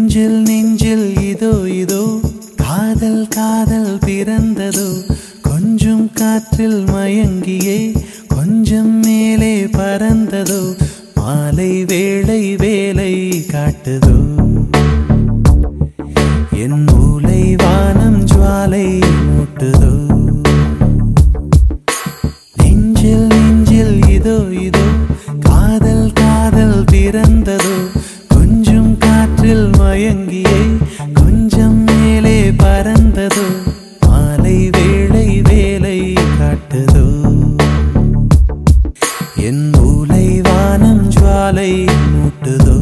நெஞ்சில் நெஞ்சில் இதோ இதோ காதல் காதல் பிறந்ததோ கொஞ்சம் காற்றில் மயங்கியே கொஞ்சம் மேலே பறந்ததோ மாலை வேளை வேலை காட்டுதோ என் மூலை வானம் ஜுவாலை மூட்டுதோ நெஞ்சில் நெஞ்சில் இதோ இதோ காதல் காதல் பிறந்ததோ கொஞ்சம் காற்றில் மயங்கியே கொஞ்சம் மேலே பறந்ததோ மாலை வேளை வேலை காட்டுதோ என் மூலை வானம் ஜுவாலை மூட்டுதோ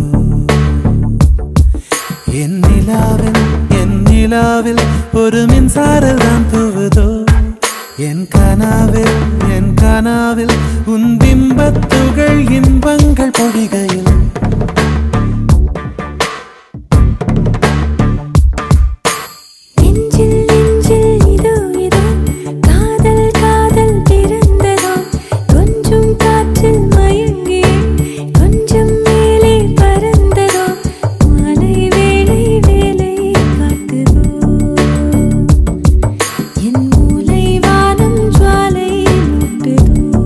என் நிலாவில் என் நிலாவில் ஒரு மின்சாரம் தான் தூவுதோ என் கனாவில் என் கனாவில் உன் பிம்பத்துகள் இன்பங்கள் பொழிகையில் நெஞ்சில் நெஞ்சில் இதோ இதோ காதல் காதல் பிறந்ததோ கொஞ்சம் காற்றில் மயங்கி கொஞ்சம் மேலே பறந்ததோ மாலை வேளை வேலை காட்டுதோ என் மூலை வானம் ஜுவாலை மூட்டுதோ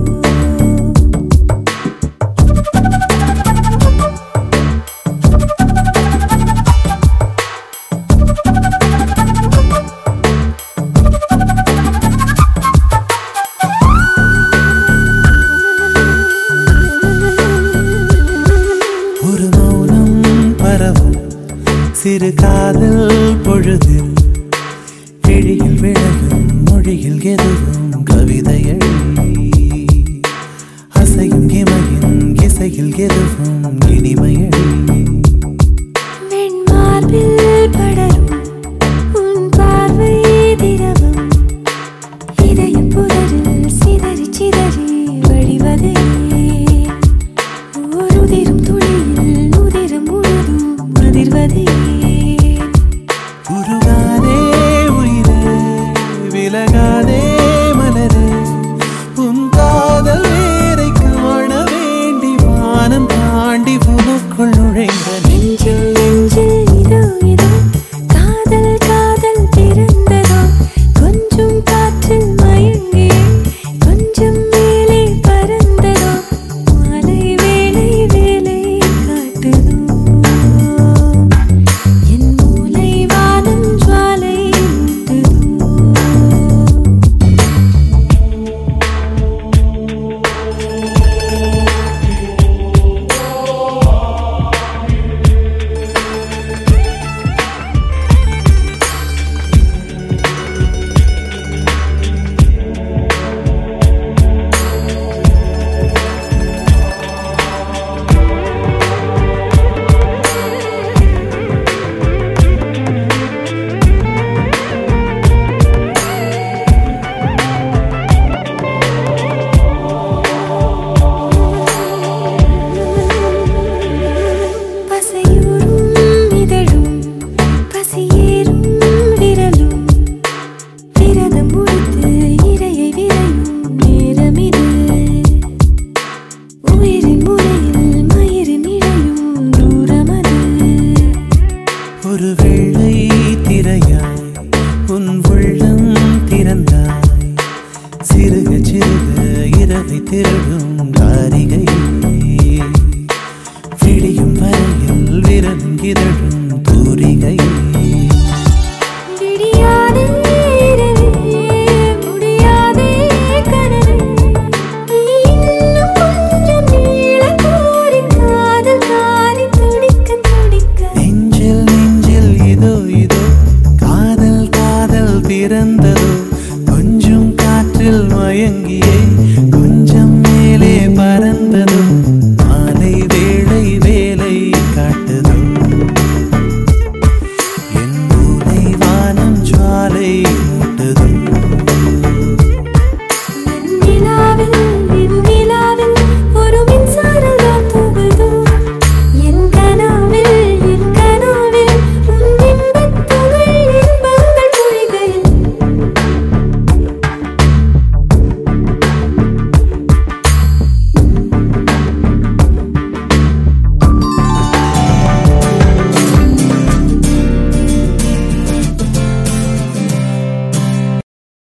ஒரு மௌனம் பரவும் சிறு காதல் பொழுதில் விழியில் விழகும் மொழியில் எதுவும் கவிதையள் அசையும் இமையின் இசையில் எதுவும் இனிமையள் வெண்மார்பில் படரும் உன் பார்வை திரவம் இதயம் புதரில் சிதறி சிதறி வழிவதே ஓர் உதிரும் துளியில் உதிரம் முழுதும் அதிர்வதே உருகாதே உயிரே விலகாதே மலரே உன் காதல் வேரை காண வேண்டி வானம் தாண்டி உனக்குள் நுழைந்த நெஞ்சில் நெஞ்சில் இதோ இதோ காதல் காதல் பிறந்ததோ கொஞ்சம் காற்றில் மயங்கி கொஞ்சம் மேலே பறந்ததோ மாலை வேளை வேலை காட்டுதோ என் மூலை வானம் ஜுவாலை மூட்டுதோ பசையூரும் இதழும் பசியேறும் விரலும் விரதம் முடித்து இரையை விரையும் நேரமிது உயிரின் முறையில் மயிரின் இழையும் தூரமது ஒரு வெள்ளை திரையாய் உன் உள்ளம் திறந்தாய் சிறுக சிறுக இரவை திருடும் காரிகை விடியும் வரையில் விரலும் இதழும் தூரிகை விடியாதே இரவே, முடியாதே கனவே. நீ இன்னும் கொஞ்சம் நீளக் கோரி காதல் காரி துடிக்க துடிக்க நெஞ்சில் நெஞ்சில் இதோ இதோ காதல் காதல் பிறந்ததோ கொஞ்சம் காற்றில் மயங்கி